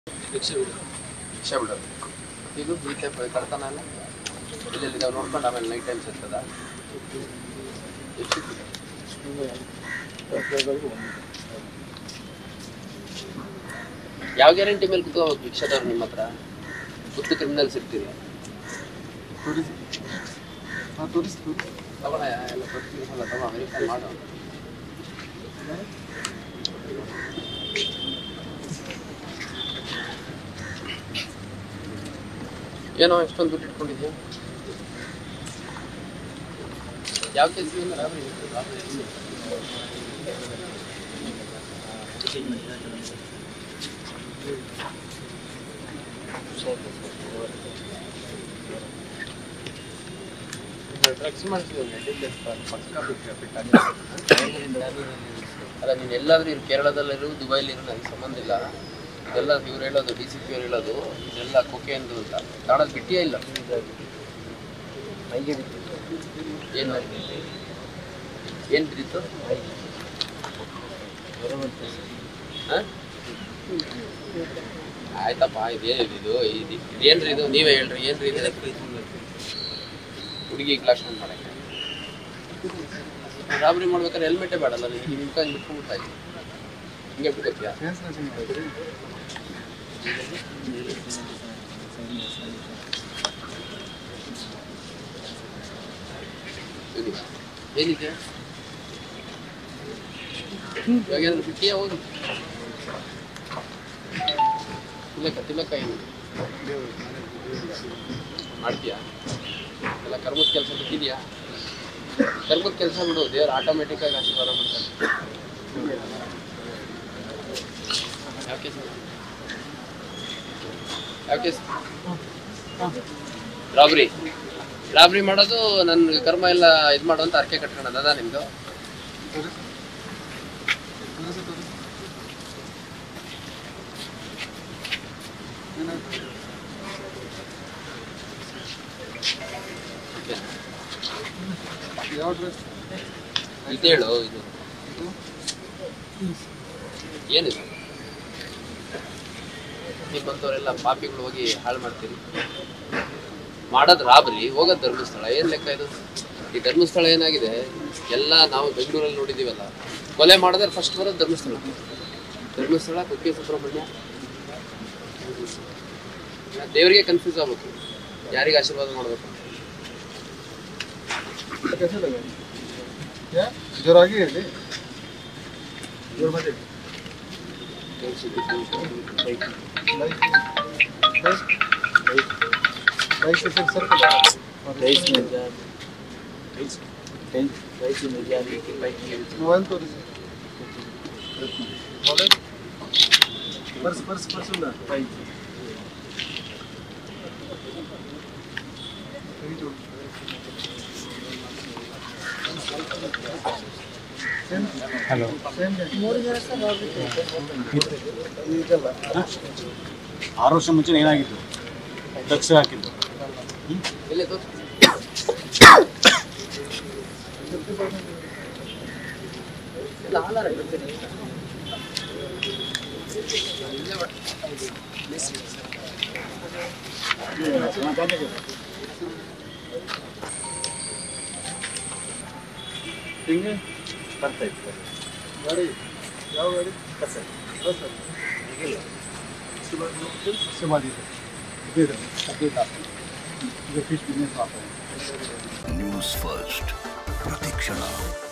Rickshaw ಬಿಡು rickshaw ಬಿಡೋದು ಇದು ಬೀತೆ ಕಳ್ತನ ಎಲ್ಲ ಇಲ್ಲೆಲ್ಲಿದ್ದಾವೆ ನೋಡ್ಕೊಂಡು ಆಮೇಲೆ ನೈಟ್ ಟೈಮ್ಸ್ ಇರ್ತದ ಎಷ್ಟು ಯಾವ ಗ್ಯಾರಂಟಿ ಮೇಲೆ ಕುತ್ಕೋಬೇಕು ರಿಕ್ಷಾದವ್ರು ನಿಮ್ಮ ಹತ್ರ ಗುತ್ತು ಕ್ರಿಮಿನಲ್ಸ್ ಇರ್ತೀರಿ ತಗೊಳ ಎಲ್ಲ ಪ್ರತಿನಿಧಿಸಲ್ಲ ತಗೋ ವೆರಿಫೈ ಮಾಡು ಏನೋ ಎಷ್ಟೊಂದು ದುಡ್ಡು ಇಟ್ಕೊಂಡಿದ್ಯಾ ಯಾವ ಕೆಲಸ ಡ್ರಗ್ಸ್ ಅಲ್ಲ ನೀನು ಎಲ್ಲಾದ್ರೂ ಇರು ಕೇರಳದಲ್ಲಿರು ದುಬೈಲಿರು ನನಗೆ ಸಂಬಂಧ ಇಲ್ಲ ಇದೆಲ್ಲ ಇವ್ರು ಹೇಳೋದು ಡಿ ಸಿ ಪಿ ಅವ್ರು ಹೇಳೋದು ಇದೆಲ್ಲ ಕೊಕೆ ಎಂದು ಅಂತ ಕಾಣೋದು ಬಿಟ್ಟಿಯೇ ಇಲ್ಲ ಏನು ಏನು ಬಿದ್ದಿತ್ತು ಹಾಂ ಆಯ್ತಪ್ಪ ಇದೇನಿದು ಇದು ಇದು ಇದೇನ್ರಿ ಇದು ನೀವೇ ಹೇಳ್ರಿ ಏನ್ರಿ ಇದು ಹುಡುಗಿ ಕ್ಲಾಸ್ ಮಾಡಕ್ಕೆ ರಾಬರಿ ಮಾಡ್ಬೇಕಾದ್ರೆ ಹೆಲ್ಮೆಟೇ ಬೇಡಲ್ಲ ನೀನು ಹಿಂಗೆ ಹಿಂಗೆ ಬಿಟ್ಕೊಂಡ್ಬಿಡ್ತಾ ಇದ್ದೀನಿ ಹಿಂಗೆ ಬಿಟ್ಕೋತೀಯಾ ಇದು ಏನಿದೆ ಇವಾಗ ಏನಾದ್ರು ಬಿಟ್ಟಿಯಾ ಹೋಗಿ ತಿಲಕ ತಿಲಕ ಏನು ಮಾಡ್ತೀಯಾ ಎಲ್ಲ ಕರ್ಮದ ಕೆಲಸ ಬಿಟ್ಟಿದ್ಯಾ ಕರ್ಮದ ಕೆಲಸ ಬಿಡು ದೇವ್ರು ಆಟೋಮೆಟಿಕ್ ಆಗಿ ಆಶೀರ್ವಾದ ಮಾಡ್ತಾನೆ ಯಾವ ಕೇಸ್ ಯಾವ ಕೇಸ್ ರಾಬ್ರಿ ರಾಬ್ರಿ ಮಾಡೋದು ನನ್ನ ಕರ್ಮ ಎಲ್ಲ ಇದು ಮಾಡೋ ಅಂತ ಅರ್ಕೆ ಕಟ್ಕೊಳ್ಳೋದು ಅದ ನಿಮ್ದು ಇದೇಳು ಇದು ಏನಿದು ನಿಮ್ಮಂಥವರೆಲ್ಲ ಪಾಪಿಗಳು ಹೋಗಿ ಹಾಳು ಮಾಡ್ತೀರಿ ಮಾಡೋದು ರಾಬರಿ ಹೋಗೋದು ಧರ್ಮಸ್ಥಳ ಏನ್ ಲೆಕ್ಕ ಇದು ಈ ಧರ್ಮಸ್ಥಳ ಏನಾಗಿದೆ ಎಲ್ಲ ನಾವು ಬೆಂಗಳೂರಲ್ಲಿ ನೋಡಿದೀವಲ್ಲ ಕೊಲೆ ಮಾಡಿದ್ರೆ ಫಸ್ಟ್ ಬರೋದು ಧರ್ಮಸ್ಥಳ ಧರ್ಮಸ್ಥಳ ಕುಕ್ಕೆ ಸುಬ್ರಹ್ಮಣ್ಯ ದೇವರಿಗೆ ಕನ್ಫ್ಯೂಸ್ ಆಗ್ಬೇಕು ಯಾರಿಗೆ ಆಶೀರ್ವಾದ ಮಾಡ್ಬೇಕು जोरागी है रे जोर मत दे लाइक लाइक से सर सर मोबाइल तो पर्स पर्स पर्स ना ಹಲೋ ಇದಲ್ಲ ಆರು ವರ್ಷ ಮುಂಚೆ ಏನಾಗಿತ್ತು ಡ್ರಗ್ಸ್ ಹಾಕಿದ್ದು ಎಲ್ಲಿ ತೋರ್ಸು. ಎಲ್ಲ ಹಾಲಾರ ಇರುತ್ತೆ. ಹಿಂಗೆ ಬರ್ತಾ ಇತ್ತು ಗಾಡಿ ಯಾವ ಗಾಡಿ ಬಸ್ ಬಸ್ ಸಮಾಧಿ ಇದೆ ಇದೆ ಅದ್ಭುತ ಈಗ ಫಿಶ್ ಬಿಸ್ನೆಸ್ ಮಾಡ್ತಾರೆ ನ್ಯೂಸ್ ಫಸ್ಟ್ ಪ್ರತಿಕ್ಷಣ